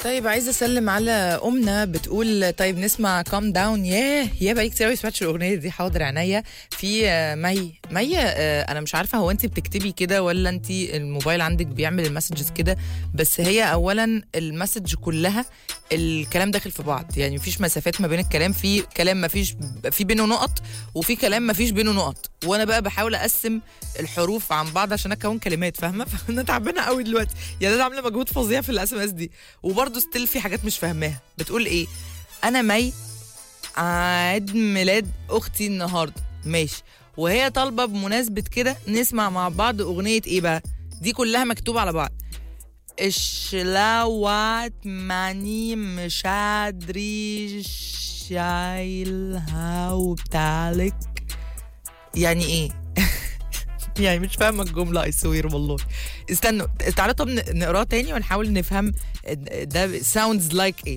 طيب عايزه اسلم على امنا بتقول طيب نسمع كام داون ياه يا بقى كتير قوي سمعتش الاغنيه دي حاضر عينيا في آه، مي مي آه، انا مش عارفه هو انت بتكتبي كده ولا انت الموبايل عندك بيعمل المسجز كده بس هي اولا المسج كلها الكلام داخل في بعض يعني مفيش مسافات ما بين الكلام في كلام مفيش في بينه نقط وفي كلام مفيش بينه نقط وانا بقى بحاول اقسم الحروف عن بعض عشان اكون كلمات فاهمه فانا تعبانه قوي دلوقتي يعني انا عامله مجهود فظيع في الاس ام اس دي وبرضه ستيل في حاجات مش فاهماها بتقول ايه انا مي عيد ميلاد اختي النهارده ماشي وهي طالبه بمناسبه كده نسمع مع بعض اغنيه ايه بقى دي كلها مكتوبه على بعض الشلاوات ماني مش عادري شايلها وبتالك يعني ايه يعني مش فاهمه الجمله اي سوير والله استنوا تعالوا طب ن- نقراه تاني ونحاول نفهم ده ساوندز لايك ايه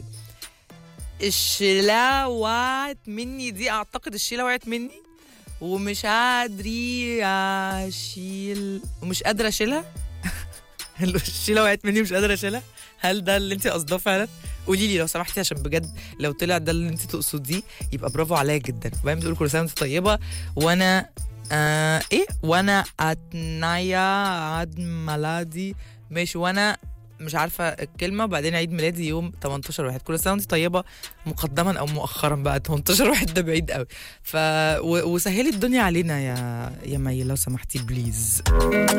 الشيلة وقعت مني دي اعتقد الشيلة وقعت مني ومش قادري اشيل ومش قادره اشيلها الشيلة وقعت مني مش قادره اشيلها هل ده اللي انت قصداه فعلا قولي لي لو سمحتي عشان بجد لو طلع ده اللي انت تقصديه يبقى برافو عليا جدا وبعدين بتقول كل سنه وانت طيبه وانا آه ايه وانا اتنايا عيد ميلادي ماشي وانا مش عارفه الكلمه وبعدين عيد ميلادي يوم 18 واحد كل سنه وانت طيبه مقدما او مؤخرا بقى 18 واحد ده بعيد قوي ف و- وسهلي الدنيا علينا يا يا مي لو سمحتي بليز